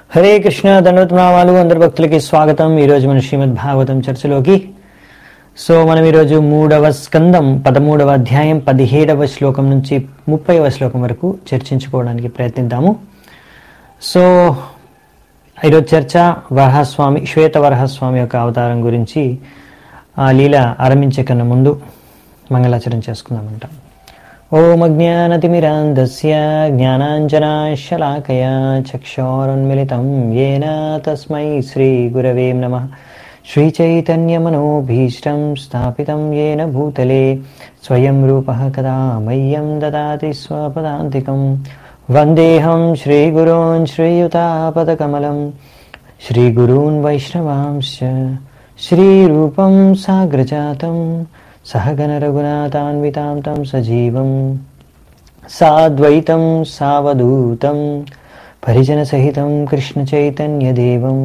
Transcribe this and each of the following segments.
హరే కృష్ణ దండోత్నామాలు అందరి భక్తులకి స్వాగతం ఈరోజు మన శ్రీమద్ భాగవతం చర్చలోకి సో మనం ఈరోజు మూడవ స్కందం పదమూడవ అధ్యాయం పదిహేడవ శ్లోకం నుంచి ముప్పైవ శ్లోకం వరకు చర్చించుకోవడానికి ప్రయత్నిద్దాము సో ఈరోజు చర్చ వరహస్వామి శ్వేత వరహస్వామి యొక్క అవతారం గురించి ఆ లీల ఆరంభించే కన్నా ముందు మంగళాచరణ చేసుకుందామంట ఓం అజ్ఞానతిమిరాంధస్య జ్ఞానాంజనాశలాకయా చక్షోరున్మిళితం ఏన తస్మై శ్రీగురవే నమః శ్రీచైతన్యమనోభీష్టం స్థాపితం येन భూతలే స్వయం రూపः కదా మह्यं దదాతి స్వపదాంతికం వందేహం శ్రీగురోన్ శ్రీయుతాపదకమలం శ్రీగురూన్ వైష్ణవాంశ్చ శ్రీరూపం సాగ్రజాతం सहगणरघुनाथान्वितां तं सजीवं साद्वैतं सावधूतं परिजनसहितं कृष्णचैतन्यदेवं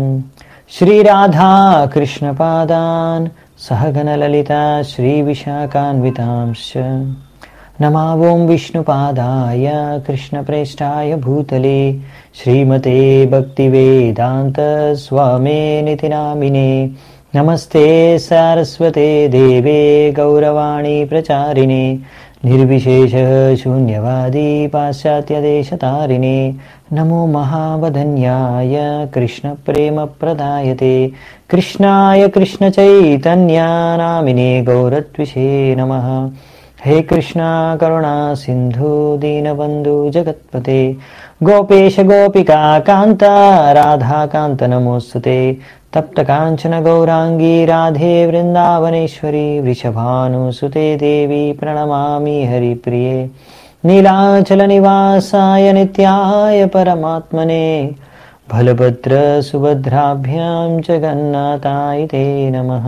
श्रीराधाकृष्णपादान् सहगणललिता श्रीविशाखान्वितांश्च नमावों विष्णुपादाय कृष्णप्रेष्ठाय भूतले श्रीमते भक्तिवेदान्तस्वामेनिति नामिने नमस्ते सारस्वते देवे गौरवाणी प्रचारिणे निर्विशेषः शून्यवादी पाश्चात्यदेशतारिणे नमो महावधन्याय कृष्णप्रेमप्रदायते कृष्णाय कृष्णचैतन्यानामिने गौरत्विषे नमः हे कृष्णा करुणा सिन्धु दीनबन्धु जगत्पते गोपेश गोपिका कान्ता राधाकान्त नमोऽस्तुते तप्तकाञ्चन गौराङ्गी राधे वृन्दावनेश्वरी वृषभानुसुते देवी प्रणमामि हरिप्रिये नीलाचलनिवासाय नित्याय परमात्मने बलभद्रसुभद्राभ्यां जगन्नाथाय ते नमः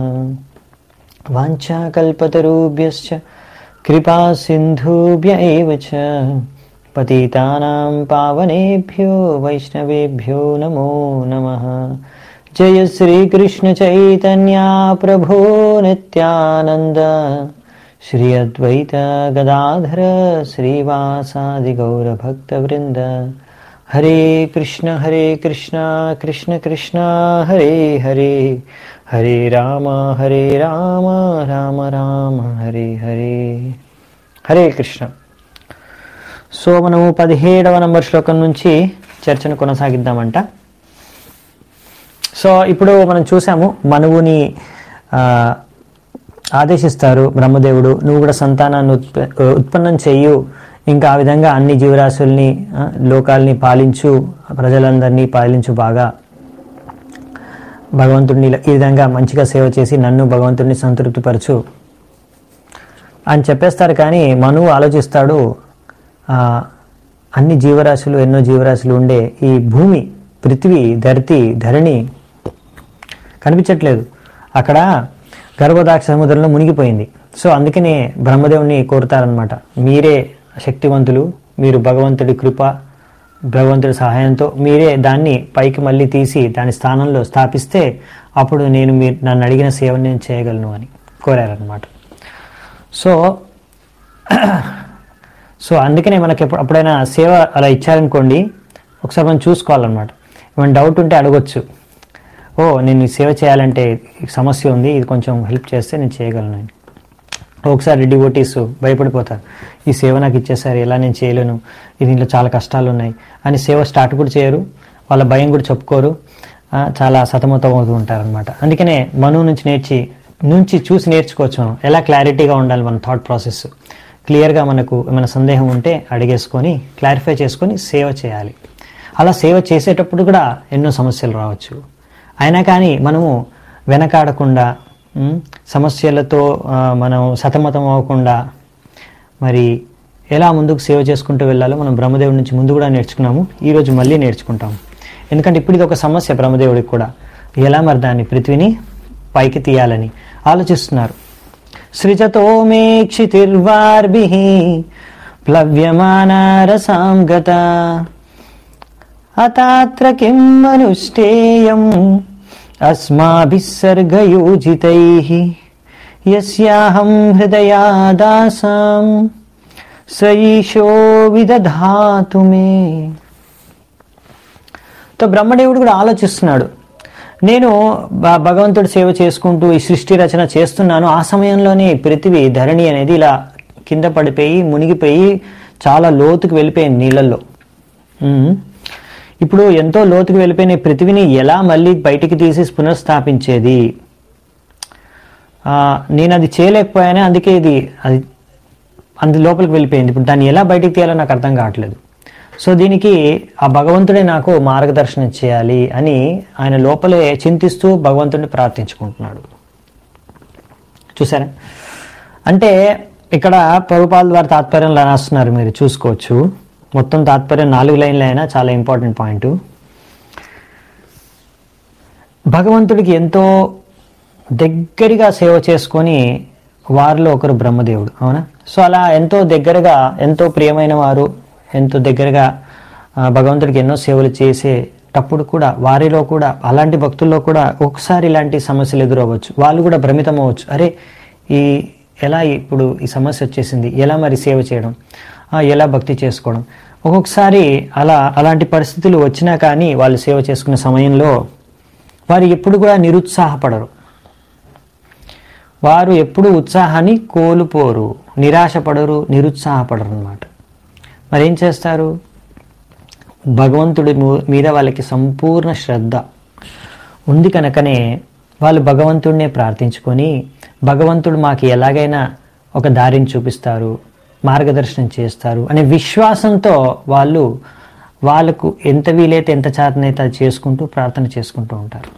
वाञ्छाकल्पतरुभ्यश्च कृपासिन्धुभ्य एव च पतितानां पावनेभ्यो वैष्णवेभ्यो नमो नमः जय श्रीकृष्णचैतन्या प्रभो नित्यानन्द श्री अद्वैत गदाधर श्रीवासादिगौरभक्तवृन्द हरे कृष्ण हरे कृष्ण कृष्ण कृष्ण हरे हरे हरे राम हरे राम రామ రామ హరే హరే హరే కృష్ణ సో మనము పదిహేడవ నంబర్ శ్లోకం నుంచి చర్చను కొనసాగిద్దామంట సో ఇప్పుడు మనం చూసాము మనువుని ఆ, ఆదేశిస్తారు బ్రహ్మదేవుడు నువ్వు కూడా సంతానాన్ని ఉత్ప ఉత్పన్నం చెయ్యు ఇంకా ఆ విధంగా అన్ని జీవరాశుల్ని ఆ, లోకాల్ని పాలించు ప్రజలందరినీ పాలించు బాగా భగవంతుడిని ఈ విధంగా మంచిగా సేవ చేసి నన్ను భగవంతుడిని సంతృప్తిపరచు అని చెప్పేస్తారు కానీ మనువు ఆలోచిస్తాడు ఆ, అన్ని జీవరాశులు ఎన్నో జీవరాశులు ఉండే ఈ భూమి పృథ్వీ ధర్తి ధరణి కనిపించట్లేదు అక్కడ గర్భదాక్ష సముద్రంలో మునిగిపోయింది సో అందుకనే బ్రహ్మదేవుని కోరుతారనమాట మీరే శక్తివంతులు మీరు భగవంతుడి కృప భగవంతుడి సహాయంతో మీరే దాన్ని పైకి మళ్ళీ తీసి దాని స్థానంలో స్థాపిస్తే అప్పుడు నేను మీరు నన్ను అడిగిన సేవను నేను చేయగలను అని కోరారనమాట సో సో అందుకనే మనకి ఎప్పుడు అప్పుడైనా సేవ అలా ఇచ్చారనుకోండి ఒకసారి మనం చూసుకోవాలన్నమాట ఏమైనా డౌట్ ఉంటే అడగొచ్చు ఓ నేను ఈ సేవ చేయాలంటే ఈ సమస్య ఉంది ఇది కొంచెం హెల్ప్ చేస్తే నేను చేయగలను అని ఒకసారి డివోటీస్ భయపడిపోతారు ఈ సేవ నాకు ఇచ్చేసారు ఎలా నేను చేయలేను ఇది దీంట్లో చాలా కష్టాలు ఉన్నాయి అని సేవ స్టార్ట్ కూడా చేయరు వాళ్ళ భయం కూడా చెప్పుకోరు ఆ, చాలా సతమతం అవుతూ ఉంటారనమాట అందుకనే మనువు నుంచి నేర్చి నుంచి చూసి నేర్చుకోవచ్చు మనం ఎలా క్లారిటీగా ఉండాలి మన థాట్ ప్రాసెస్ క్లియర్గా మనకు ఏమైనా సందేహం ఉంటే అడిగేసుకొని క్లారిఫై చేసుకొని సేవ చేయాలి అలా సేవ చేసేటప్పుడు కూడా ఎన్నో సమస్యలు రావచ్చు అయినా కానీ మనము వెనకాడకుండా ఉమ్, సమస్యలతో ఆ, మనం సతమతం అవ్వకుండా మరి ఎలా ముందుకు సేవ చేసుకుంటూ వెళ్ళాలో మనం బ్రహ్మదేవుడి నుంచి ముందు కూడా నేర్చుకున్నాము ఈరోజు మళ్ళీ నేర్చుకుంటాం ఎందుకంటే ఇప్పుడు ఇది ఒక సమస్య బ్రహ్మదేవుడికి కూడా ఎలా మరి దాన్ని పృథ్వీని పైకి తీయాలని ఆలోచిస్తున్నారు సృజతో మే క్షితిర్వార్భి ప్లవ్యమానారసాం గత అతాత్ర కిం అనుష్ఠేయం అస్మాభిస్సర్గయోజితైః యస్యాహం హృదయాదాసాం స ఈశో విదధాతు మే తో బ్రహ్మదేవుడు కూడా ఆలోచిస్తున్నాడు నేను భ- భగవంతుడి సేవ చేసుకుంటూ ఈ సృష్టి రచన చేస్తున్నాను ఆ సమయంలోనే పృథివీ ధరణి అనేది ఇలా కింద పడిపోయి మునిగిపోయి చాలా లోతుకు వెళ్ళిపోయింది నీళ్ళల్లో ఉమ్. ఇప్పుడు ఎంతో లోతుకు వెళ్ళిపోయిన ఈ పృథివిని ఎలా మళ్ళీ బయటికి తీసి పునఃస్థాపించేది ఆ, నేను అది చేయలేకపోయానే అందుకే ఇది అది అందు లోపలికి వెళ్ళిపోయింది ఇప్పుడు దాన్ని ఎలా బయటికి తీయాలో నాకు అర్థం కావట్లేదు సో దీనికి ఆ భగవంతుడే నాకు మార్గదర్శనం చేయాలి అని ఆయన లోపలే చింతిస్తూ భగవంతుడిని ప్రార్థించుకుంటున్నాడు చూసారా అంటే ఇక్కడ ప్రభుపాల ద్వారా తాత్పర్యంలో రాస్తున్నారు మీరు చూసుకోవచ్చు మొత్తం తాత్పర్యం నాలుగు లైన్లు అయినా చాలా ఇంపార్టెంట్ పాయింట్ భగవంతుడికి ఎంతో దగ్గరగా సేవ చేసుకొని వారిలో ఒకరు బ్రహ్మదేవుడు అవునా సో అలా ఎంతో దగ్గరగా ఎంతో ప్రియమైన వారు ఎంతో దగ్గరగా ఆ, భగవంతుడికి ఎన్నో సేవలు చేసేటప్పుడు కూడా వారిలో కూడా అలాంటి భక్తుల్లో కూడా ఒకసారి ఇలాంటి సమస్యలు ఎదురవ్వచ్చు వాళ్ళు కూడా భ్రమితం అవ్వచ్చు అరే ఈ ఎలా ఇప్పుడు ఈ సమస్య వచ్చేసింది ఎలా మరి సేవ చేయడం ఆ, ఎలా భక్తి చేసుకోవడం ఒక్కొక్కసారి అలా అలాంటి పరిస్థితులు వచ్చినా కానీ వాళ్ళు సేవ చేసుకునే సమయంలో వారు ఎప్పుడు కూడా నిరుత్సాహపడరు వారు ఎప్పుడు ఉత్సాహాన్ని కోల్పోరు నిరాశపడరు నిరుత్సాహపడరు అనమాట మరి ఏం చేస్తారు భగవంతుడి ము- మీద వాళ్ళకి సంపూర్ణ శ్రద్ధ ఉంది కనుకనే వాళ్ళు భగవంతుడినే ప్రార్థించుకొని భగవంతుడు మాకు ఎలాగైనా ఒక దారిని చూపిస్తారు మార్గదర్శనం చేస్తారు అనే విశ్వాసంతో వాళ్ళు వాళ్ళకు ఎంత వీలైతే ఎంత చేతనైతే అది చేసుకుంటూ ప్రార్థన చేసుకుంటూ ఉంటారు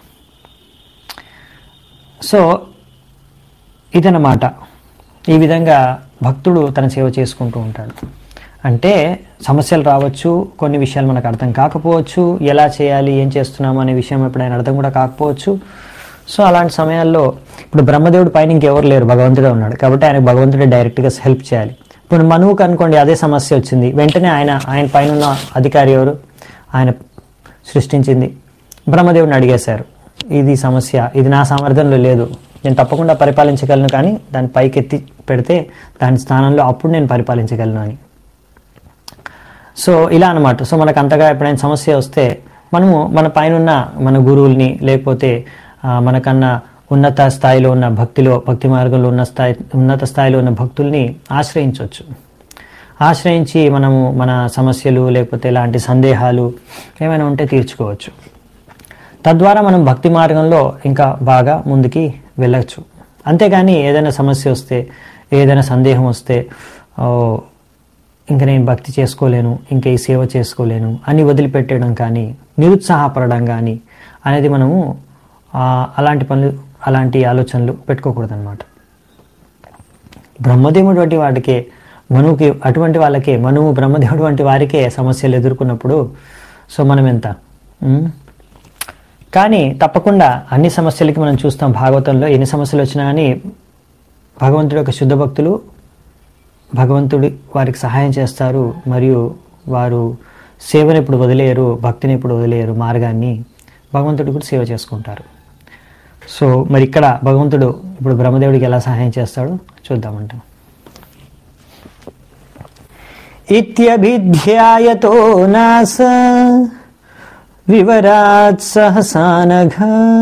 సో ఇదన్నమాట ఈ విధంగా భక్తుడు తన సేవ చేసుకుంటూ ఉంటాడు అంటే సమస్యలు రావచ్చు కొన్ని విషయాలు మనకు అర్థం కాకపోవచ్చు ఎలా చేయాలి ఏం చేస్తున్నాము అనే విషయం ఎప్పుడైనా అర్థం కూడా కాకపోవచ్చు సో అలాంటి సమయాల్లో ఇప్పుడు బ్రహ్మదేవుడు పైన ఇంకెవరు లేరు భగవంతుడే ఉన్నాడు కాబట్టి ఆయన భగవంతుడే డైరెక్ట్గా హెల్ప్ చేయాలి ఇప్పుడు మనువుకు అనుకోండి అదే సమస్య వచ్చింది వెంటనే ఆయన ఆయన పైన ఉన్న అధికారి ఎవరు ఆయన సృష్టించింది బ్రహ్మదేవుడిని అడిగేశారు ఇది సమస్య ఇది నా సామర్థ్యంలో లేదు నేను తప్పకుండా పరిపాలించగలను కానీ దాన్ని పైకెత్తి పెడితే దాని స్థానంలో అప్పుడు నేను పరిపాలించగలను అని సో ఇలా అన్నమాట సో మనకు అంతగా ఎప్పుడైనా సమస్య వస్తే మనము మన పైన ఉన్న మన గురువుల్ని లేకపోతే ఆ, మనకన్నా ఉన్నత స్థాయిలో ఉన్న భక్తిలో భక్తి మార్గంలో ఉన్న స్థాయి ఉన్నత స్థాయిలో ఉన్న భక్తుల్ని ఆశ్రయించవచ్చు ఆశ్రయించి మనము మన సమస్యలు లేకపోతే ఇలాంటి సందేహాలు ఏమైనా ఉంటే తీర్చుకోవచ్చు తద్వారా మనం భక్తి మార్గంలో ఇంకా బాగా ముందుకి వెళ్ళచ్చు అంతేగాని ఏదైనా సమస్య వస్తే ఏదైనా సందేహం వస్తే ఓ, ఇంకా నేను భక్తి చేసుకోలేను ఇంకా ఈ సేవ చేసుకోలేను అని వదిలిపెట్టడం కానీ నిరుత్సాహపడడం కానీ అనేది మనము ఆ, అలాంటి పనులు అలాంటి ఆలోచనలు పెట్టుకోకూడదు అనమాట బ్రహ్మదేవుడు వంటి వాటికే మనువుకి అటువంటి వాళ్ళకే మనువు బ్రహ్మదేవుడు వంటి వారికే సమస్యలు ఎదుర్కొన్నప్పుడు సో మనం ఎంత ఉమ్? కానీ తప్పకుండా అన్ని సమస్యలకి మనం చూస్తాం భాగవతంలో ఎన్ని సమస్యలు వచ్చినా కానీ భగవంతుడి యొక్క శుద్ధ భక్తులు భగవంతుడి వారికి సహాయం చేస్తారు మరియు వారు సేవను ఇప్పుడు వదిలేయరు భక్తిని ఇప్పుడు వదిలేయరు మార్గాన్ని భగవంతుడి కూడా సేవ చేసుకుంటారు సో మరి ఇక్కడ భగవంతుడు ఇప్పుడు బ్రహ్మదేవుడికి ఎలా సహాయం చేస్తాడో చూద్దామంట ఇత్యభిధ్యాయతో నాస వివరాత్ సహసానఘ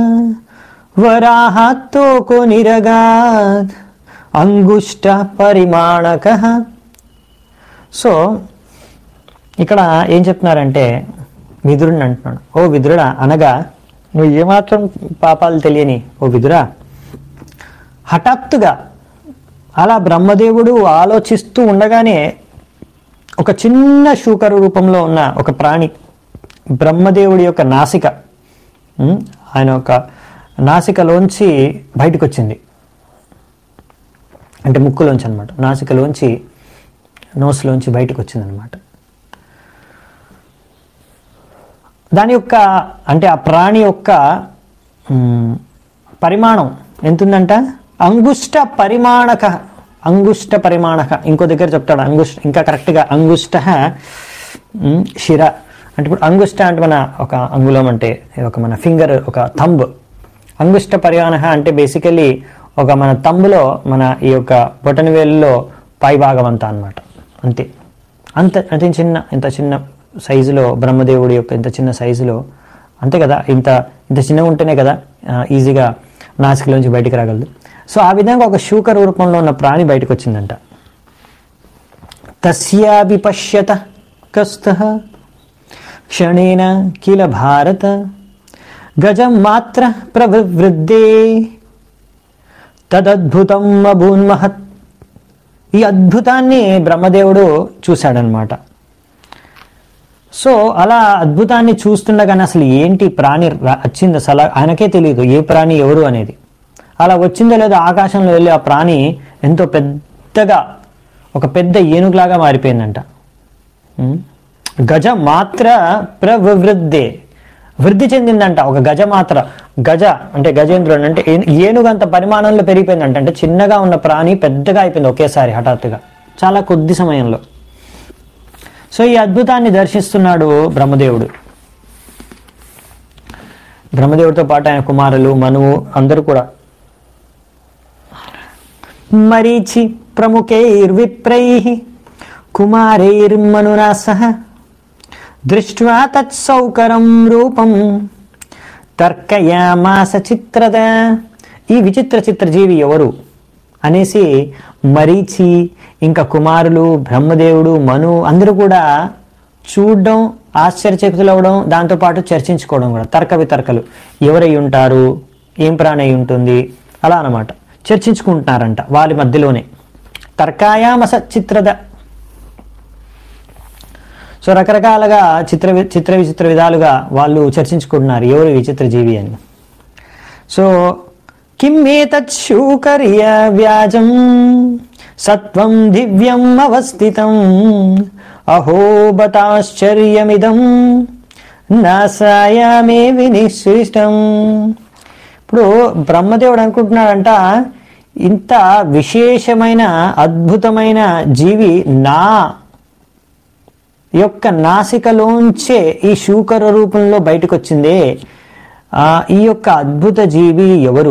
వరాహాత్తోకో నిరగాత్ అంగుష్ట పరిమాణక సో ఇక్కడ ఏం చెప్తున్నారంటే విదురుని అంటున్నాడు ఓ విదురుడా అనగా నువ్వు ఏమాత్రం పాపాలు తెలియని ఓ విదురా హఠాత్తుగా అలా బ్రహ్మదేవుడు ఆలోచిస్తూ ఉండగానే ఒక చిన్న శూకర రూపంలో ఉన్న ఒక ప్రాణి బ్రహ్మదేవుడి యొక్క నాసిక ఉమ్, ఆయన ఒక నాసికలోంచి బయటకు వచ్చింది అంటే ముక్కులోంచి అనమాట నాసికలోంచి నోస్లోంచి బయటకు వచ్చింది అనమాట దాని యొక్క అంటే ఆ ప్రాణి యొక్క మ్, పరిమాణం ఎంతుందంట అంగుష్ట పరిమాణక అంగుష్ట పరిమాణక ఇంకో దగ్గర చెప్తాడు అంగుష్ట ఇంకా కరెక్ట్గా అంగుష్ట మ్, శిర అంటే ఇప్పుడు అంగుష్ట అంటే మన ఒక అంగుళం అంటే ఒక మన ఫింగర్ ఒక థంబ్ అంగుష్ట పరిమాణ అంటే బేసికలీ ఒక మన తంబులో మన ఈ యొక్క బొటన వేలులో పై భాగం అంతా అన్నమాట అంతే అంత అంత చిన్న ఇంత చిన్న సైజులో బ్రహ్మదేవుడి యొక్క ఇంత చిన్న సైజులో అంతే కదా ఇంత ఇంత చిన్నగా ఉంటేనే కదా ఆ, ఈజీగా నాసికలోంచి బయటికి రాగలదు సో ఆ విధంగా ఒక శూకర రూపంలో ఉన్న ప్రాణి బయటకు వచ్చిందంట తస్యాపి పశ్యత కస్థ క్షణేన కిల భారత గజం మాత్ర ప్రవృద్ధే తదద్భుతం అభూన్మహత్ ఈ అద్భుతాన్ని బ్రహ్మదేవుడు చూశాడనమాట సో అలా అద్భుతాన్ని చూస్తుండగానే అసలు ఏంటి ప్రాణి రా- వచ్చింది అసలు ఆయనకే తెలియదు ఏ ప్రాణి ఎవరు అనేది అలా వచ్చిందో లేదో ఆకాశంలో వెళ్ళి ఆ ప్రాణి ఎంతో పెద్దగా ఒక పెద్ద ఏనుగులాగా మారిపోయిందంట ఉం? గజ మాత్ర ప్రవృద్ధే వృద్ధి చెందిందంట ఒక గజ మాత్ర గజ అంటే గజేంద్రుడు అంటే ఏ- ఏనుగంత పరిమాణంలో పెరిగిపోయిందంట అంటే చిన్నగా ఉన్న ప్రాణి పెద్దగా అయిపోయింది ఒకేసారి హఠాత్తుగా చాలా కొద్ది సమయంలో సో ఈ అద్భుతాన్ని దర్శిస్తున్నాడు బ్రహ్మదేవుడు బ్రహ్మదేవుడితో పాటు ఆయన కుమారులు మనువు అందరూ కూడా మరీచి ప్రముఖైర్విప్రై కుమారైర్మనునా సహ దృష్ట్వా తత్సౌకరం రూపం తర్కయామాస చిత్రద ఈ విచిత్ర చిత్రజీవి ఎవరు అనేసి మరీచి ఇంకా కుమారులు బ్రహ్మదేవుడు మను అందరూ కూడా చూడడం ఆశ్చర్యచకితులవడం దాంతోపాటు చర్చించుకోవడం కూడా తర్క వితర్కలు ఎవరై ఉంటారు ఏం ప్రాణి అయి ఉంటుంది అలా అన్నమాట చర్చించుకుంటున్నారంట వారి మధ్యలోనే తర్కాయామస చిత్రద సో రకరకాలుగా చిత్ర వి- చిత్ర విచిత్ర విధాలుగా వాళ్ళు చర్చించుకుంటున్నారు ఎవరు ఈ విచిత్ర జీవి అని సో కిం ఏతత్ శూకర్య వ్యాజం సత్వం దివ్యం అవస్థితం అహో బతాశ్చర్యమిదం నాసాయామే వినిశ్రిష్టం ఇప్పుడు బ్రహ్మదేవుడు అనుకుంటున్నాడంట ఇంత విశేషమైన అద్భుతమైన జీవి నా యొక్క నాసికలోంచే ఈ శూకర రూపంలో బయటకు వచ్చిందే ఆ, ఈ యొక్క అద్భుత జీవి ఎవరు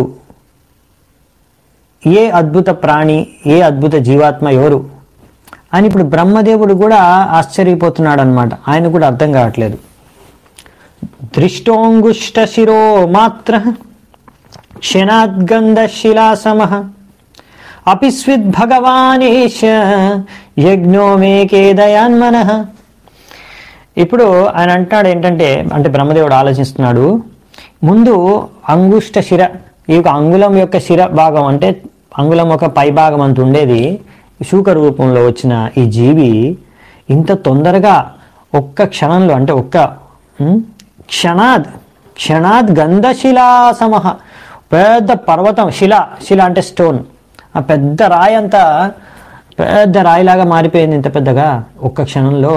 ఏ అద్భుత ప్రాణి ఏ అద్భుత జీవాత్మ ఎవరు అని ఇప్పుడు బ్రహ్మదేవుడు కూడా ఆశ్చర్యపోతున్నాడు అనమాట ఆయన కూడా అర్థం కావట్లేదు దృష్టోంగుష్ట శిరో మాత్ర క్షణాద్గంధ శిలాసమ అపిస్విద్ భగవానేశ యజ్ఞో మేకే దయాన్మన ఇప్పుడు ఆయన అంటున్నాడు ఏంటంటే అంటే బ్రహ్మదేవుడు ఆలోచిస్తున్నాడు ముందు అంగుష్ట శిర ఈ యొక్క అంగుళం యొక్క శిర భాగం అంటే అంగుళం యొక్క పై భాగం అంత ఉండేది శూక రూపంలో వచ్చిన ఈ జీవి ఇంత తొందరగా ఒక్క క్షణంలో అంటే ఒక్క ఉమ్, క్షణాద్ క్షణాద్ గంధశిలా సమహ పెద్ద పర్వతం శిల శిల అంటే స్టోన్ ఆ పెద్ద రాయి అంతా పెద్ద రాయిలాగా మారిపోయింది ఇంత పెద్దగా ఒక్క క్షణంలో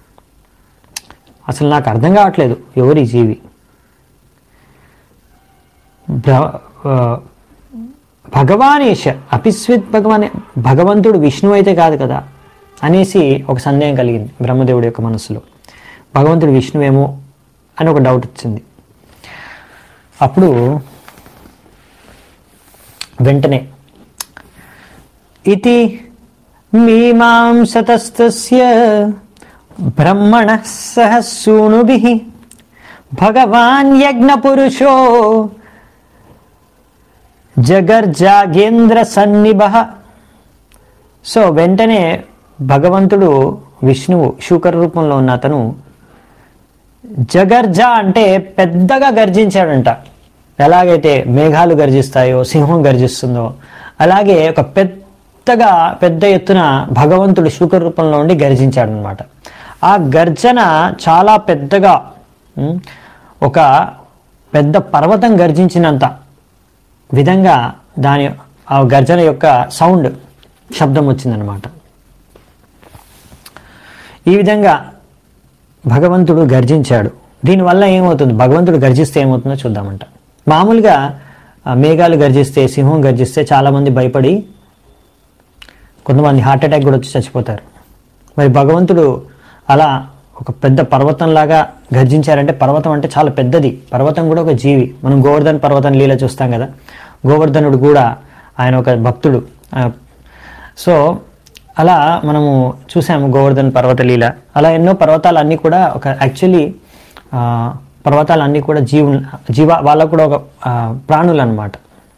అసలు నాకు అర్థం కావట్లేదు ఎవరి జీవి భ- ఆ, భగవానేశ అపిస్విత్ భగవాన్ భగవంతుడు విష్ణువు అయితే కాదు కదా అనేసి ఒక సందేహం కలిగింది బ్రహ్మదేవుడి యొక్క మనసులో భగవంతుడు విష్ణువేమో అని ఒక డౌట్ వచ్చింది అప్పుడు వెంటనే ఇది మీమాంసతస్తస్య బ్రహ్మణ సహ సూనుభి భగవాన్ యజ్ఞపురుషో జగర్జాగేంద్ర సన్నిభ సో వెంటనే భగవంతుడు విష్ణువు శూకర రూపంలో ఉన్న అతను జగర్జ అంటే పెద్దగా గర్జించాడంట ఎలాగైతే మేఘాలు గర్జిస్తాయో సింహం గర్జిస్తుందో అలాగే ఒక పెద్దగా పెద్ద ఎత్తున భగవంతుడు శూకర రూపంలో ఉండి గర్జించాడనమాట ఆ గర్జన చాలా పెద్దగా ఉమ్, ఒక పెద్ద పర్వతం గర్జించినంత విధంగా దాని ఆ గర్జన యొక్క సౌండ్ శబ్దం వచ్చిందనమాట ఈ విధంగా భగవంతుడు గర్జించాడు దీనివల్ల ఏమవుతుంది భగవంతుడు గర్జిస్తే ఏమవుతుందో చూద్దామంట మామూలుగా ఆ, మేఘాలు గర్జిస్తే సింహం గర్జిస్తే చాలామంది భయపడి కొంతమంది హార్ట్ అటాక్ కూడా వచ్చి చచ్చిపోతారు మరి భగవంతుడు అలా ఒక పెద్ద పర్వతంలాగా గర్జించారంటే పర్వతం అంటే చాలా పెద్దది పర్వతం కూడా ఒక జీవి మనం గోవర్ధన్ పర్వతం లీల చూస్తాం కదా గోవర్ధనుడు కూడా ఆయన ఒక భక్తుడు ఆ, సో అలా మనము చూసాము గోవర్ధన్ పర్వత లీల అలా ఎన్నో పర్వతాలు అన్నీ కూడా ఒక యాక్చువల్లీ పర్వతాలు అన్నీ కూడా జీవు జీవ వాళ్ళకు కూడా ఒక ఆ, ప్రాణులు అనమాట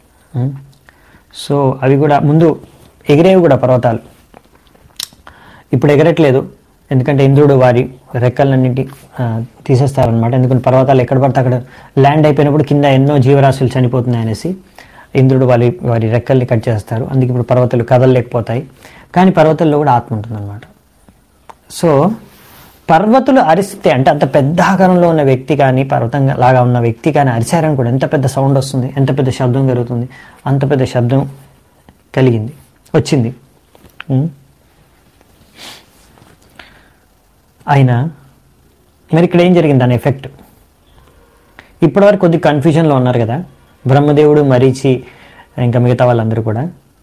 సో అవి కూడా ముందు ఎగిరేవి కూడా పర్వతాలు ఇప్పుడు ఎగరట్లేదు ఎందుకంటే ఇంద్రుడు వారి రెక్కలన్నింటి ఆ, తీసేస్తారనమాట ఎందుకంటే పర్వతాలు ఎక్కడ పడితే అక్కడ ల్యాండ్ అయిపోయినప్పుడు కింద ఎన్నో జీవరాశులు చనిపోతున్నాయి అనేసి ఇంద్రుడు వారి వారి రెక్కల్ని కట్ చేస్తారు అందుకే ఇప్పుడు పర్వతాలు కదలలేకపోతాయి కానీ పర్వతాల్లో కూడా ఆత్మ ఉంటుందన్నమాట సో పర్వతులు అరిస్తే అంటే అంత పెద్ద ఆకారంలో ఉన్న వ్యక్తి కానీ పర్వతం లాగా ఉన్న వ్యక్తి కానీ అరిచారని కూడా ఎంత పెద్ద సౌండ్ వస్తుంది ఎంత పెద్ద శబ్దం జరుగుతుంది అంత పెద్ద శబ్దం కలిగింది వచ్చింది ఉం? అయినా మరి ఇక్కడ ఏం జరిగింది దాని ఎఫెక్ట్ ఇప్పటివరకు కొద్ది కన్ఫ్యూజన్లో ఉన్నారు కదా బ్రహ్మదేవుడు మరీచి ఇంకా మిగతా వాళ్ళందరూ కూడా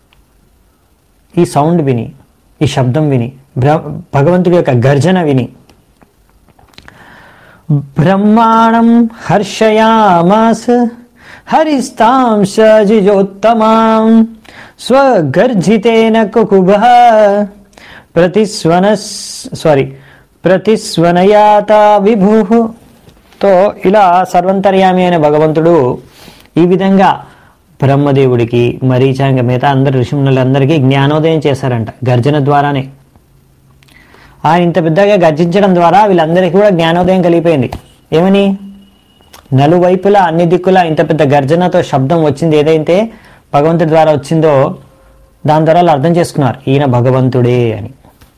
ఈ సౌండ్ విని ఈ శబ్దం విని బ్ర భగవంతుడి యొక్క గర్జన విని బ్రహ్మాణం హర్షయామాస హరిస్తాం సజిజోత్తమాం స్వగర్జితేన కుకుభ ప్రతిస్వన సారీ ప్రతిస్వనయాత విభు తో ఇలా సర్వంతర్యామి అయిన భగవంతుడు ఈ విధంగా బ్రహ్మదేవుడికి మరీచాంగ మిగతా అందరు ఋషిమునులందరికీ జ్ఞానోదయం చేశారంట గర్జన ద్వారానే ఆయన ఇంత పెద్దగా గర్జించడం ద్వారా వీళ్ళందరికీ కూడా జ్ఞానోదయం కలిగిపోయింది ఏమని నలువైపులా అన్ని దిక్కులా ఇంత పెద్ద గర్జనతో శబ్దం వచ్చింది ఏదైతే భగవంతుడి ద్వారా వచ్చిందో దాని ద్వారా వాళ్ళు అర్థం చేసుకున్నారు ఈయన భగవంతుడే అని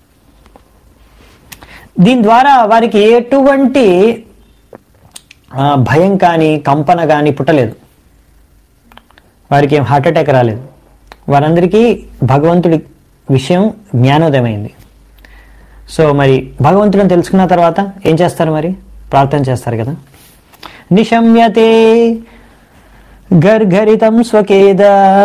దీని ద్వారా వారికి ఎటువంటి ఆ, భయం కానీ కంపన కానీ పుట్టలేదు వారికి ఏం హార్ట్ అటాక్ రాలేదు వారందరికీ భగవంతుడి విషయం జ్ఞానోదయమైంది సో మరి భగవంతుడిని తెలుసుకున్న తర్వాత ఏం చేస్తారు మరి ప్రార్థన చేస్తారు కదా నిశమ్యతే గర్గరితం స్వకేద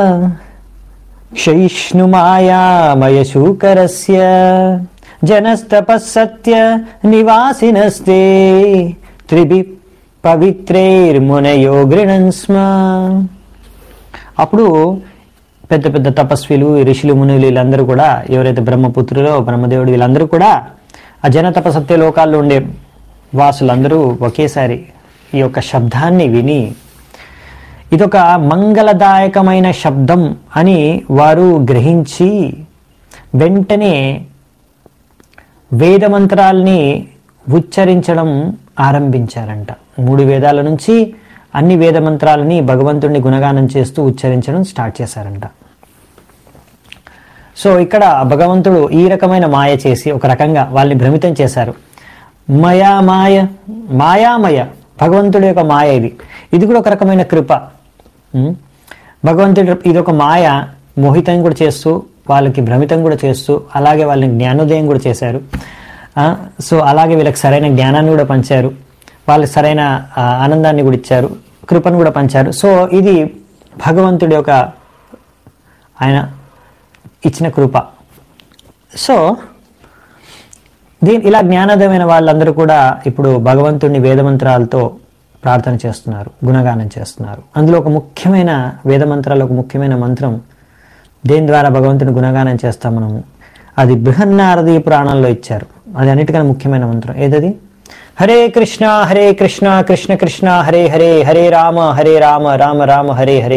క్షయిష్ణుమాయామయశూకరస్య జనస్తపస్సత్య నివాసినస్తే త్రిభి పవిత్రైర్మునయో గృణన్ స్మ అప్పుడు పెద్ద పెద్ద తపస్విలు ఋషులు మునులు వీళ్ళందరూ కూడా ఎవరైతే బ్రహ్మపుత్రులో బ్రహ్మదేవుడు వీళ్ళందరూ కూడా ఆ జన తపసత్య లోకాల్లో ఉండే వాసులందరూ ఒకేసారి ఈ యొక్క శబ్దాన్ని విని ఇదొక మంగళదాయకమైన శబ్దం అని వారు గ్రహించి వెంటనే వేదమంత్రాల్ని ఉచ్చరించడం ఆరంభించారంట మూడు వేదాల నుంచి అన్ని వేద మంత్రాలని భగవంతుడిని గుణగానం చేస్తూ ఉచ్చరించడం స్టార్ట్ చేశారంట సో ఇక్కడ భగవంతుడు ఈ రకమైన మాయ చేసి ఒక రకంగా వాళ్ళని భ్రమితం చేశారు మయా మాయ మాయామయ భగవంతుడి యొక్క మాయ ఇది ఇది కూడా ఒక రకమైన కృప ఉం? భగవంతుడు ఇది ఒక మాయ మోహితం కూడా చేస్తూ వాళ్ళకి భ్రమితం కూడా చేస్తూ అలాగే వాళ్ళని జ్ఞానోదయం కూడా చేశారు ఆ, సో అలాగే వీళ్ళకి సరైన జ్ఞానాన్ని కూడా పంచారు వాళ్ళకి సరైన ఆ, ఆనందాన్ని కూడా ఇచ్చారు కృపను కూడా పంచారు సో ఇది భగవంతుడి యొక్క ఆయన ఇచ్చిన కృప సో దీని ఇలా జ్ఞానోదయమైన వాళ్ళందరూ కూడా ఇప్పుడు భగవంతుడిని వేదమంత్రాలతో ప్రార్థన చేస్తున్నారు గుణగానం చేస్తున్నారు అందులో ఒక ముఖ్యమైన వేదమంత్రాల్లో ఒక ముఖ్యమైన మంత్రం దేని ద్వారా భగవంతుని గుణగానం చేస్తాం మనము అది బృహన్నారదీ పురాణంలో ఇచ్చారు అది అన్నిటికన్నా ముఖ్యమైన మంత్రం ఏదది హరే కృష్ణ హరే కృష్ణ కృష్ణ కృష్ణ హరే హరే హరే రామ హరే రామ రామ రామ హరే హరే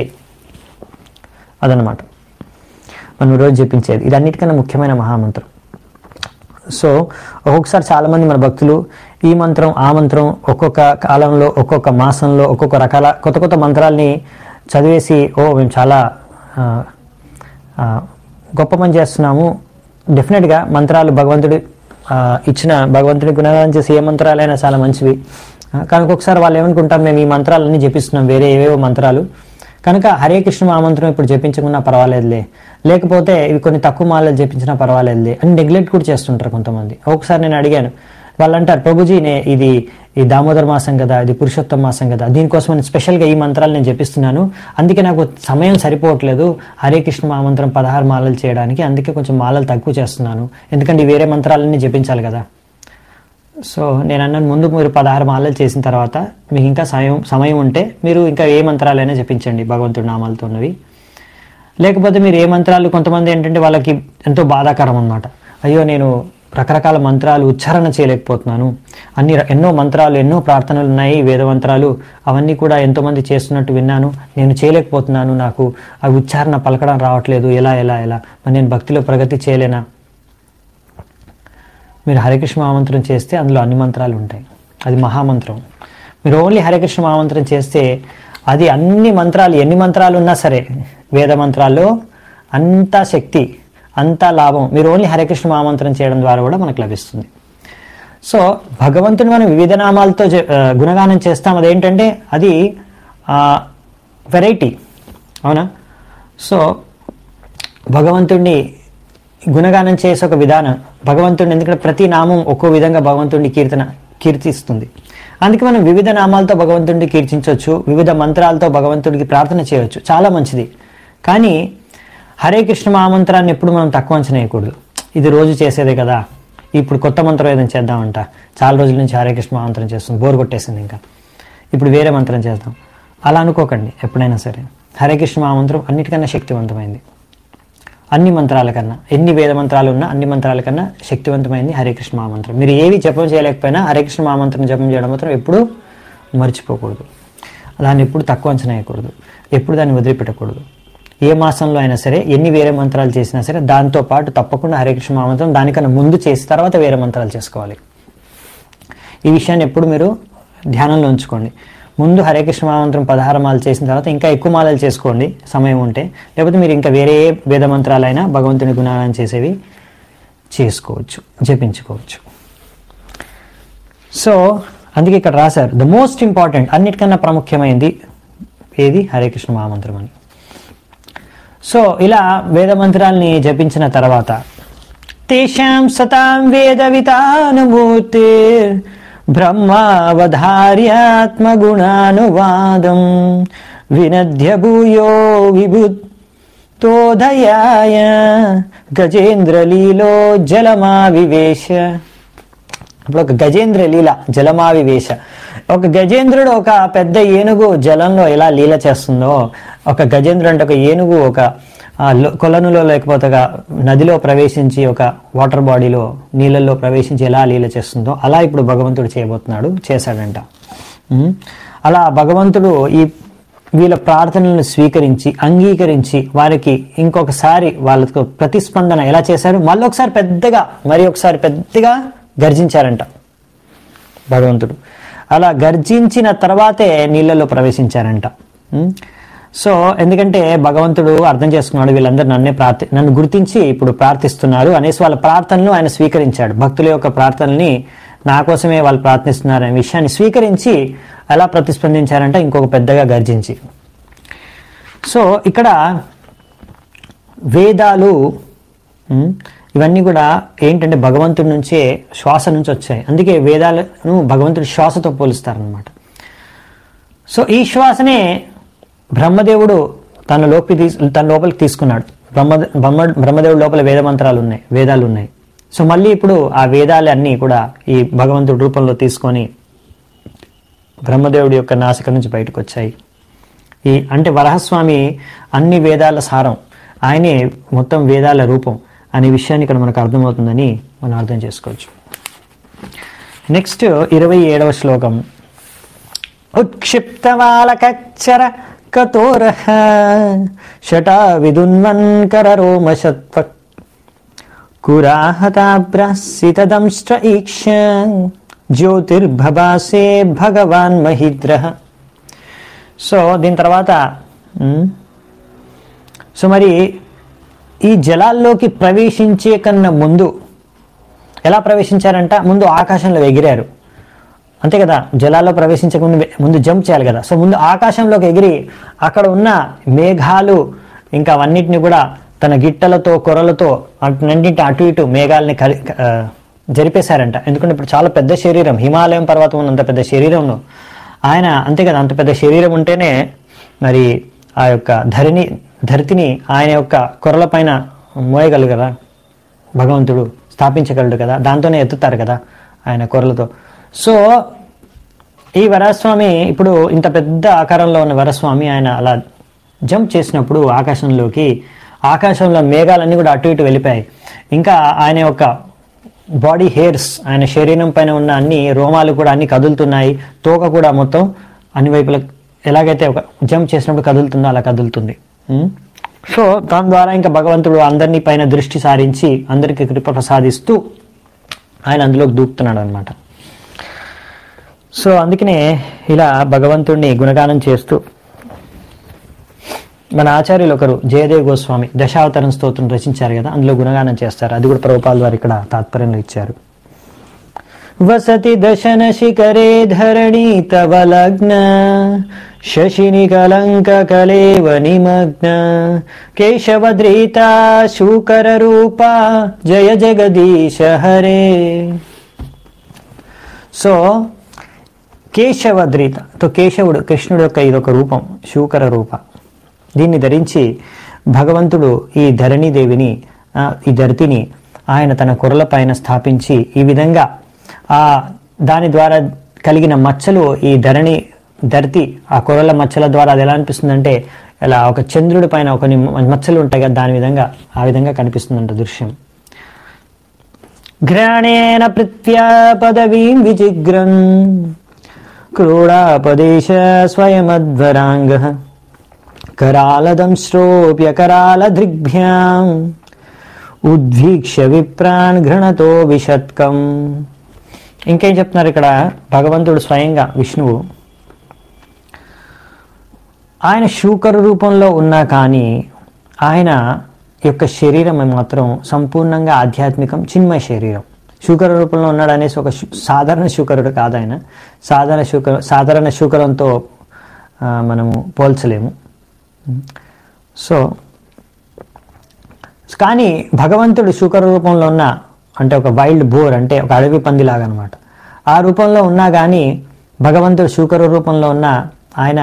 అదనమాట మనం రోజు చెప్పించేది ఇది అన్నిటికన్నా ముఖ్యమైన మహామంత్రం సో ఒక్కొక్కసారి చాలామంది మన భక్తులు ఈ మంత్రం ఆ మంత్రం ఒక్కొక్క కాలంలో ఒక్కొక్క మాసంలో ఒక్కొక్క రకాల కొత్త కొత్త మంత్రాల్ని చదివేసి ఓ మేము చాలా ఆ, ఆ, గొప్ప పని చేస్తున్నాము డెఫినెట్గా మంత్రాలు భగవంతుడి ఆ, ఇచ్చిన భగవంతుడి గుణగానం చేసి ఏ మంత్రాలైనా చాలా మంచివి ఆ, కానీ ఒక్కొక్కసారి వాళ్ళు ఏమనుకుంటారు మేము ఈ మంత్రాలన్నీ జపిస్తున్నాం వేరే ఏవేవో మంత్రాలు కనుక హరే కృష్ణ మహామంత్రం ఇప్పుడు జపించకున్నా పర్వాలేదులే లేకపోతే ఇవి కొన్ని తక్కువ మాలలు జపించినా పర్వాలేదులే అని నెగ్లెక్ట్ కూడా చేస్తుంటారు కొంతమంది ఒకసారి నేను అడిగాను వాళ్ళు అంటారు ప్రభుజీ నే ఇది ఈ దామోదర మాసం కదా ఇది పురుషోత్తమ మాసం కదా దీనికోసం నేను స్పెషల్గా ఈ మంత్రాలు నేను జపిస్తున్నాను అందుకే నాకు సమయం సరిపోవట్లేదు హరే కృష్ణ మహామంత్రం పదహారు మాలలు చేయడానికి అందుకే కొంచెం మాలలు తక్కువ చేస్తున్నాను ఎందుకంటే ఈ వేరే మంత్రాలన్నీ జపించాలి కదా సో నేను అన్నాను ముందు మీరు పదహారు మాలలు చేసిన తర్వాత మీకు ఇంకా సమయం సమయం ఉంటే మీరు ఇంకా ఏ మంత్రాలైనా జపించండి భగవంతుడి నామాలతో ఉన్నవి లేకపోతే మీరు ఏ మంత్రాలు కొంతమంది ఏంటంటే వాళ్ళకి ఎంతో బాధాకరం అన్నమాట అయ్యో నేను రకరకాల మంత్రాలు ఉచ్చారణ చేయలేకపోతున్నాను అన్ని ర- ఎన్నో మంత్రాలు ఎన్నో ప్రార్థనలు ఉన్నాయి వేద మంత్రాలు అవన్నీ కూడా ఎంతోమంది చేస్తున్నట్టు విన్నాను నేను చేయలేకపోతున్నాను నాకు ఆ ఉచ్చారణ పలకడం రావట్లేదు ఎలా ఎలా ఎలా మరి నేను భక్తిలో ప్రగతి చేయలేనా మీరు హరికృష్ణ మహామంత్రం చేస్తే అందులో అన్ని మంత్రాలు ఉంటాయి అది మహామంత్రం మీరు ఓన్లీ హరికృష్ణ మహామంత్రం చేస్తే అది అన్ని మంత్రాలు ఎన్ని మంత్రాలు ఉన్నా సరే వేద మంత్రాల్లో అంతా శక్తి అంతా లాభం మీరు ఓన్లీ హరికృష్ణ మహామంత్రం చేయడం ద్వారా కూడా మనకు లభిస్తుంది సో భగవంతుని మనం వివిధ నామాలతో చే- ఆ, గుణగానం చేస్తాం అదేంటంటే అది వెరైటీ అవునా సో భగవంతుడిని గుణగానం చేసే ఒక విధానం భగవంతుడిని ఎందుకంటే ప్రతి నామం ఒక్కో విధంగా భగవంతుడిని కీర్తన కీర్తిస్తుంది అందుకే మనం వివిధ నామాలతో భగవంతుడిని కీర్తించవచ్చు వివిధ మంత్రాలతో భగవంతుడికి ప్రార్థన చేయవచ్చు చాలా మంచిది కానీ హరే కృష్ణ మహామంత్రాన్ని ఎప్పుడు మనం తక్కువ అంచనా వేయకూడదు ఇది రోజు చేసేదే కదా ఇప్పుడు కొత్త మంత్రం ఏదైనా చేద్దామంట చాలా రోజుల నుంచి హరే కృష్ణ మహామంత్రం చేస్తుంది బోర్ కొట్టేసింది ఇంకా ఇప్పుడు వేరే మంత్రం చేద్దాం అలా అనుకోకండి ఎప్పుడైనా సరే హరే కృష్ణ మహామంత్రం అన్నిటికన్నా శక్తివంతమైంది అన్ని మంత్రాల కన్నా ఎన్ని వేద మంత్రాలు ఉన్నా అన్ని మంత్రాల కన్నా శక్తివంతమైంది హరే కృష్ణ మహామంత్రం మీరు ఏవి జపం చేయలేకపోయినా హరే కృష్ణ మహామంత్రం జపం చేయడం మాత్రం ఎప్పుడూ మర్చిపోకూడదు దాన్ని ఎప్పుడు తక్కువ అంచనా వేయకూడదు ఎప్పుడు దాన్ని వదిలిపెట్టకూడదు ఏ మాసంలో అయినా సరే ఎన్ని వేరే మంత్రాలు చేసినా సరే దాంతో పాటు తప్పకుండా హరే కృష్ణ మహామంత్రం దానికన్నా ముందు చేసి తర్వాత వేరే మంత్రాలు చేసుకోవాలి ఈ విషయాన్ని ఎప్పుడు మీరు ధ్యానంలో ఉంచుకోండి ముందు హరే కృష్ణ మహామంత్రం పదహార మాలలు చేసిన తర్వాత ఇంకా ఎక్కువ మాలలు చేసుకోండి సమయం ఉంటే లేకపోతే మీరు ఇంకా వేరే ఏ వేద మంత్రాలైనా భగవంతుని గుణాలను చేసేవి చేసుకోవచ్చు జపించుకోవచ్చు సో అందుకే ఇక్కడ రాశారు ద మోస్ట్ ఇంపార్టెంట్ అన్నిటికన్నా ప్రాముఖ్యమైనది ఏది హరే కృష్ణ మహామంత్రం అని సో ఇలా వేద మంత్రాల్ని జపించిన తర్వాత తేషాం సతాం వేద వితానుభూతి బ్రహ్మావధార్యాత్మగుణానువాదం వినద్య భూయో విభుతోదయాయ గజేంద్రలీలో జలమావివేశ ఇప్పుడు ఒక గజేంద్ర లీల జలమావివేశ ఒక గజేంద్రుడు ఒక పెద్ద ఏనుగు జలంలో ఎలా లీల చేస్తుందో ఒక గజేంద్రుడు అంటే ఒక ఏనుగు ఒక ఆ, లో- కొలనులో లేకపోతే ఒక నదిలో ప్రవేశించి ఒక వాటర్ బాడీలో నీళ్ళల్లో ప్రవేశించి ఎలా లీల చేస్తుందో అలా ఇప్పుడు భగవంతుడు చేయబోతున్నాడు చేశాడంట ఉమ్. అలా భగవంతుడు ఈ వీళ్ళ ప్రార్థనలను స్వీకరించి అంగీకరించి వారికి ఇంకొకసారి వాళ్ళకు ప్రతిస్పందన ఎలా చేశారు మళ్ళీ ఒకసారి పెద్దగా మరి ఒకసారి పెద్దగా గర్జించారంట భగవంతుడు అలా గర్జించిన తర్వాతే నీళ్ళలో ప్రవేశించారంట ఉం? సో ఎందుకంటే భగవంతుడు అర్థం చేసుకున్నాడు వీళ్ళందరూ నన్నే ప్రార్థి నన్ను గుర్తించి ఇప్పుడు ప్రార్థిస్తున్నారు అనేసి వాళ్ళ ప్రార్థనలు ఆయన స్వీకరించాడు భక్తుల యొక్క ప్రార్థనల్ని నా కోసమే వాళ్ళు ప్రార్థిస్తున్నారు అనే విషయాన్ని స్వీకరించి ఎలా ప్రతిస్పందించారంటే ఇంకొక పెద్దగా గర్జించి సో ఇక్కడ వేదాలు ఉమ్, ఇవన్నీ కూడా ఏంటంటే భగవంతుడి నుంచే శ్వాస నుంచి వచ్చాయి అందుకే వేదాలను భగవంతుడి శ్వాసతో పోలుస్తారనమాట సో ఈ శ్వాసనే బ్రహ్మదేవుడు తన లోపలి తీసు తన లోపలికి తీసుకున్నాడు బ్రహ్మ బ్రహ్మ బ్రహ్మదేవుడి లోపల వేద మంత్రాలు ఉన్నాయి వేదాలు ఉన్నాయి సో మళ్ళీ ఇప్పుడు ఆ వేదాలన్నీ కూడా ఈ భగవంతుడి రూపంలో తీసుకొని బ్రహ్మదేవుడి యొక్క నాసిక నుంచి బయటకు వచ్చాయి ఈ అంటే వరహస్వామి అన్ని వేదాల సారం ఆయనే మొత్తం వేదాల రూపం అనే విషయాన్ని ఇక్కడ మనకు అర్థమవుతుందని మనం అర్థం చేసుకోవచ్చు నెక్స్ట్ ఇరవై ఏడవ శ్లోకం ఉత్క్షిప్తవాలకచ్చర కతోర షటా విదున్వన్కర రోమశత్వ కురాహతాభ్రసితదంష్ట్ర ఈక్ష జ్యోతిర్భవాసే భగవాన్ మహిద్ర సో దీని తర్వాత ఉమ్, సో మరి ఈ జలాల్లోకి ప్రవేశించే కన్నా ముందు ఎలా ప్రవేశించారంట ముందు ఆకాశంలో ఎగిరారు అంతే కదా జలాల్లో ప్రవేశించక ముందు ముందు జంప్ చేయాలి కదా సో ముందు ఆకాశంలోకి ఎగిరి అక్కడ ఉన్న మేఘాలు ఇంకా అవన్నిటిని కూడా తన గిట్టలతో కొరలతో అన్నింటి అటు ఇటు మేఘాలని కరి ఆ, జరిపేశారంట ఎందుకంటే ఇప్పుడు చాలా పెద్ద శరీరం హిమాలయం పర్వతం ఉన్నంత పెద్ద శరీరంలో ఆయన అంతే కదా అంత పెద్ద శరీరం ఉంటేనే మరి ఆ యొక్క ధరిని ధరితిని ఆయన యొక్క కొరల పైన మోయగలరు కదా భగవంతుడు స్థాపించగలడు కదా దాంతోనే ఎత్తుతారు కదా ఆయన కొరలతో సో ఈ వరస్వామి ఇప్పుడు ఇంత పెద్ద ఆకారంలో ఉన్న వరస్వామి ఆయన అలా జంప్ చేసినప్పుడు ఆకాశంలోకి ఆకాశంలో మేఘాలన్నీ కూడా అటు ఇటు వెళ్ళిపోయాయి ఇంకా ఆయన యొక్క బాడీ హెయిర్స్ ఆయన శరీరం పైన ఉన్న అన్ని రోమాలు కూడా అన్ని కదులుతున్నాయి తోక కూడా మొత్తం అన్ని వైపుల ఎలాగైతే ఒక జంప్ చేసినప్పుడు కదులుతుందో అలా కదులుతుంది ఉమ్. సో దాని ద్వారా ఇంకా భగవంతుడు అందరినీ పైన దృష్టి సారించి అందరికీ కృప ప్రసాదిస్తూ ఆయన అందులోకి దూకుతున్నాడు అనమాట సో అందుకనే ఇలా భగవంతుడిని గుణగానం చేస్తూ మన ఆచార్యులు ఒకరు జయదేవ్ గోస్వామి దశావతరం స్తోత్రం రచించారు కదా అందులో గుణగానం చేస్తారు అది కూడా ప్రభుపాల్ వారు ఇక్కడ తాత్పర్యంలో ఇచ్చారు వసతి దశన శిఖరే ధరణి తవ లగ్న శశిని కలంక కలేవ నిమగ్న కేశవద్రీత శూకర రూప జయ జగదీశ హరే సో కేశవద్రీత తో కేశవుడు కృష్ణుడు యొక్క ఇదొక రూపం శూకర రూప దీన్ని ధరించి భగవంతుడు ఈ ధరణీదేవిని ఆ, ఈ ధరతిని ఆయన తన కుర్రల పైన స్థాపించి ఈ విధంగా ఆ దాని ద్వారా కలిగిన మచ్చలు ఈ ధరణి ధరతి ఆ కుర్రల మచ్చల ద్వారా అది ఎలా అనిపిస్తుందంటే ఇలా ఒక చంద్రుడి పైన కొన్ని మచ్చలు ఉంటాయి కదా దాని విధంగా ఆ విధంగా కనిపిస్తుందంట దృశ్యం ఘ్రాణేన పృథ్వా పదవీం విజిగ్రన్ క్రోడాపదేశ స్వయమధ్వరాంగ करालदंश्रोऽप्य करालदृग्भ्याम् ఉద్వీక్ష్య విప్రాన్ ఘృణతో విషత్కం ఇంకేం చెప్తున్నారు ఇక్కడ భగవంతుడు స్వయంగా విష్ణువు ఆయన శూకర రూపంలో ఉన్నా కానీ ఆయన యొక్క శరీరం మాత్రం సంపూర్ణంగా ఆధ్యాత్మికం చిన్మయ శరీరం శూకర రూపంలో ఉన్నాడు అనేసి ఒక శు- సాధారణ శూకరుడు కాదు ఆయన సాధారణ శూకర సాధారణ శూకరంతో ఆ, మనము పోల్చలేము సో కానీ భగవంతుడు శుకర రూపంలో ఉన్న అంటే ఒక వైల్డ్ బోర్ అంటే ఒక అడవి పందిలాగా అనమాట ఆ రూపంలో ఉన్నా కానీ భగవంతుడు శూకర రూపంలో ఉన్న ఆయన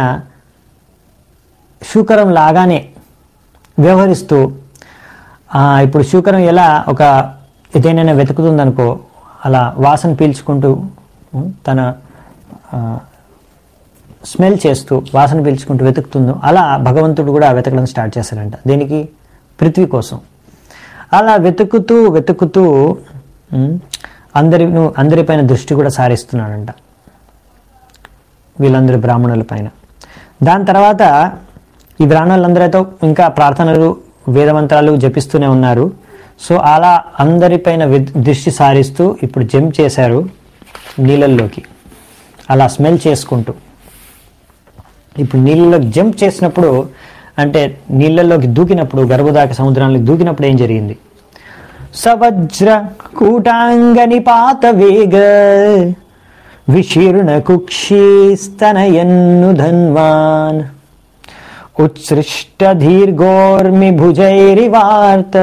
శూకరం లాగానే వ్యవహరిస్తూ ఆ, ఇప్పుడు శూకరం ఎలా ఒక ఏదైనా వెతుకుతుందనుకో అలా వాసన పీల్చుకుంటూ ఉం, తన ఆ, స్మెల్ చేస్తూ వాసన పీల్చుకుంటూ వెతుకుతుందో అలా భగవంతుడు కూడా వెతకడం స్టార్ట్ చేశాడంట దేనికి పృథ్వీ కోసం అలా వెతుకుతూ వెతుకుతూ ఉమ్, అందరి అందరిపైన దృష్టి కూడా సారిస్తున్నాడంట వీళ్ళందరి బ్రాహ్మణుల పైన దాని తర్వాత ఈ బ్రాహ్మణులందరితో ఇంకా ప్రార్థనలు వేదమంత్రాలు జపిస్తూనే ఉన్నారు సో అలా అందరిపైన వి- దృష్టి సారిస్తూ ఇప్పుడు జంప్ చేశారు నీళ్ళల్లోకి అలా స్మెల్ చేసుకుంటూ ఇప్పుడు నీళ్ళలోకి జంప్ చేసినప్పుడు అంటే నీళ్ళలోకి దూకినప్పుడు గర్భదాక సముద్రంలోకి దూకినప్పుడు ఏం జరిగింది సవజ్ర కూటాంగ నిపాత వేగ విశీర్ణ కుక్షీస్తనయన్ను ధన్వాన్ ఉత్సృష్ట దీర్ఘోర్మి భుజైరివార్త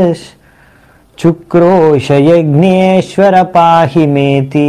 చుక్రోశ యజ్ఞేశ్వర పాహి మేతి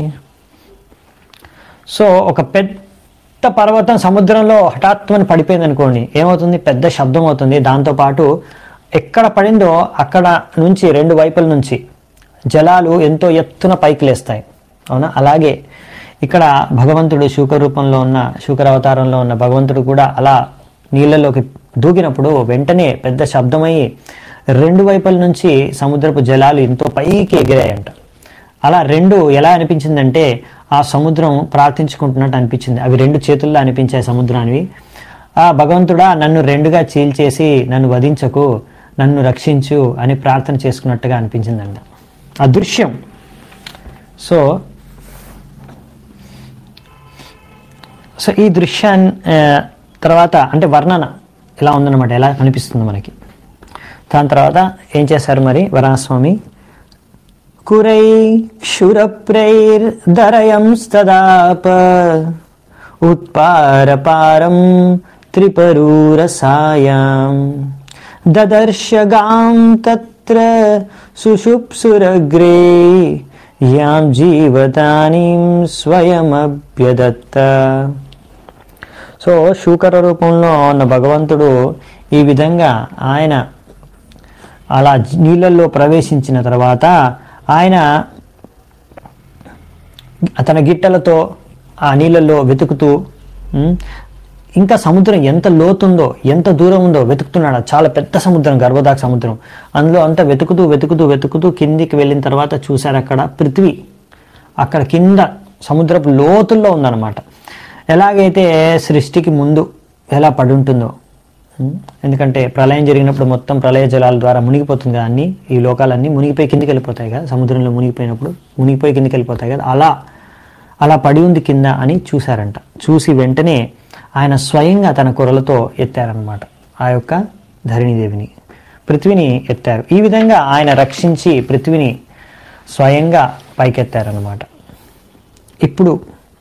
సో ఒక పెద్ద పర్వతం సముద్రంలో హఠాత్తుని పడిపోయింది అనుకోండి ఏమవుతుంది పెద్ద శబ్దం అవుతుంది దాంతోపాటు ఎక్కడ పడిందో అక్కడ నుంచి రెండు వైపుల నుంచి జలాలు ఎంతో ఎత్తున పైకి లేస్తాయి అవునా అలాగే ఇక్కడ భగవంతుడు శూక రూపంలో ఉన్న శూకర అవతారంలో ఉన్న భగవంతుడు కూడా అలా నీళ్ళలోకి దూకినప్పుడు వెంటనే పెద్ద శబ్దమయ్యి రెండు వైపుల నుంచి సముద్రపు జలాలు ఎంతో పైకి ఎగిరాయంట అలా రెండు ఎలా అనిపించిందంటే ఆ సముద్రం ప్రార్థించుకుంటున్నట్టు అనిపించింది అవి రెండు చేతుల్లో అనిపించాయి సముద్రానివి ఆ భగవంతుడా నన్ను రెండుగా చీల్చేసి నన్ను వధించకు నన్ను రక్షించు అని ప్రార్థన చేసుకున్నట్టుగా అనిపించిందంట ఆ దృశ్యం సో సో ఈ దృశ్యాన్ని ఆ, తర్వాత అంటే వర్ణన ఎలా ఉందన్నమాట ఎలా కనిపిస్తుంది మనకి దాని తర్వాత ఏం చేశారు మరి వరాస్వామి కురై క్షురప్రైర్దరయంస్తదాప ఉత్పారపారం త్రిపరూరసాయాం దదర్శగాం తత్ర సుషుప్సురగ్రే యాం జీవతానీం స్వయమభ్యదత్త సో శూకర రూపంలో ఉన్న భగవంతుడు ఈ విధంగా ఆయన అలా నీళ్ళల్లో ప్రవేశించిన తర్వాత ఆయన తన గిట్టలతో ఆ నీళ్ళల్లో వెతుకుతూ ఉమ్, ఇంకా సముద్రం ఎంత లోతుందో ఎంత దూరం ఉందో వెతుకుతున్నాడు చాలా పెద్ద సముద్రం గర్భదాక సముద్రం అందులో అంతా వెతుకుతూ వెతుకుతూ వెతుకుతూ కిందికి వెళ్ళిన తర్వాత చూశారు అక్కడ పృథ్వీ అక్కడ కింద సముద్రపు లోతుల్లో ఉందన్నమాట ఎలాగైతే సృష్టికి ముందు ఎలా పడి ఉంటుందో ఉం? ఎందుకంటే ప్రళయం జరిగినప్పుడు మొత్తం ప్రళయ జలాల ద్వారా మునిగిపోతుంది కదా అన్ని ఈ లోకాలన్నీ మునిగిపోయి కిందికి వెళ్ళిపోతాయి కదా సముద్రంలో మునిగిపోయినప్పుడు మునిగిపోయి కిందికి వెళ్ళిపోతాయి కదా అలా అలా పడి ఉంది కింద అని చూశారంట చూసి వెంటనే ఆయన స్వయంగా తన కొరలతో ఎత్తారనమాట ఆ యొక్క ధరణిదేవిని పృథ్వీని ఎత్తారు ఈ విధంగా ఆయన రక్షించి పృథ్వీని స్వయంగా పైకెత్తారనమాట ఇప్పుడు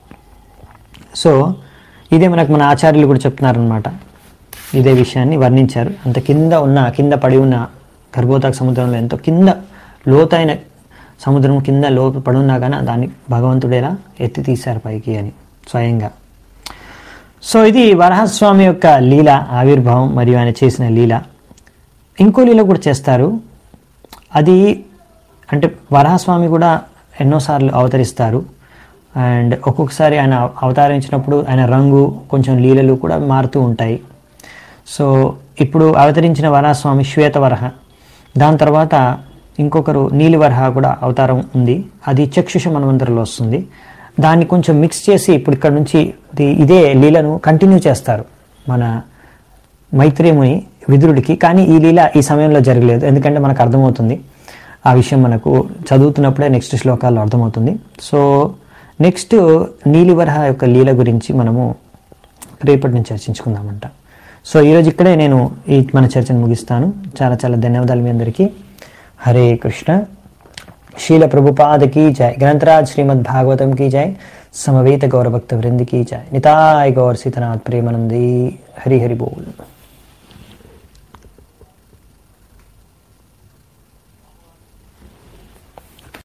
సో ఇదే మనకు మన ఆచార్యులు కూడా చెప్తున్నారనమాట ఇదే విషయాన్ని వర్ణించారు అంత కింద ఉన్న కింద పడి ఉన్న గర్భోతాక సముద్రంలో ఎంతో కింద లోతైన సముద్రం కింద లో పడి ఉన్నా కానీ దాన్ని భగవంతుడేలా ఎత్తి తీశారు పైకి అని స్వయంగా సో ఇది వరహస్వామి యొక్క లీల ఆవిర్భావం మరియు ఆయన చేసిన లీల ఇంకో లీల కూడా చేస్తారు అది అంటే వరహస్వామి కూడా ఎన్నోసార్లు అవతరిస్తారు అండ్ ఒక్కొక్కసారి ఆయన అవతరించినప్పుడు ఆయన రంగు కొంచెం లీలలు కూడా మారుతూ ఉంటాయి సో ఇప్పుడు అవతరించిన వరహస్వామి శ్వేతవరహ దాని తర్వాత ఇంకొకరు నీలివరహ కూడా అవతారం ఉంది అది చక్షుష మన్వంతరంలో వస్తుంది దాన్ని కొంచెం మిక్స్ చేసి ఇప్పుడు ఇక్కడ నుంచి ఇది- ఇదే లీలను కంటిన్యూ చేస్తారు మన మైత్రేముని విదురుడికి కానీ ఈ లీల ఈ సమయంలో జరగలేదు ఎందుకంటే మనకు అర్థమవుతుంది ఆ విషయం మనకు చదువుతున్నప్పుడే నెక్స్ట్ శ్లోకాల్లో అర్థమవుతుంది సో నెక్స్ట్ నీలివరహ యొక్క లీల గురించి మనము రేపటి నుంచి చర్చించుకుందామంట సో ఈరోజు ఇక్కడే నేను ఈ మన చర్చను ముగిస్తాను చాలా చాలా ధన్యవాదాలు మీ అందరికీ హరే కృష్ణ శీల ప్రభుపాద की जय ग्रंथराज श्रीमद् भागवतम की जय समवेत गौर भक्त वृंद की जय निताय गौर सीतनाथ प्रेमानंदी हरि हरि बोल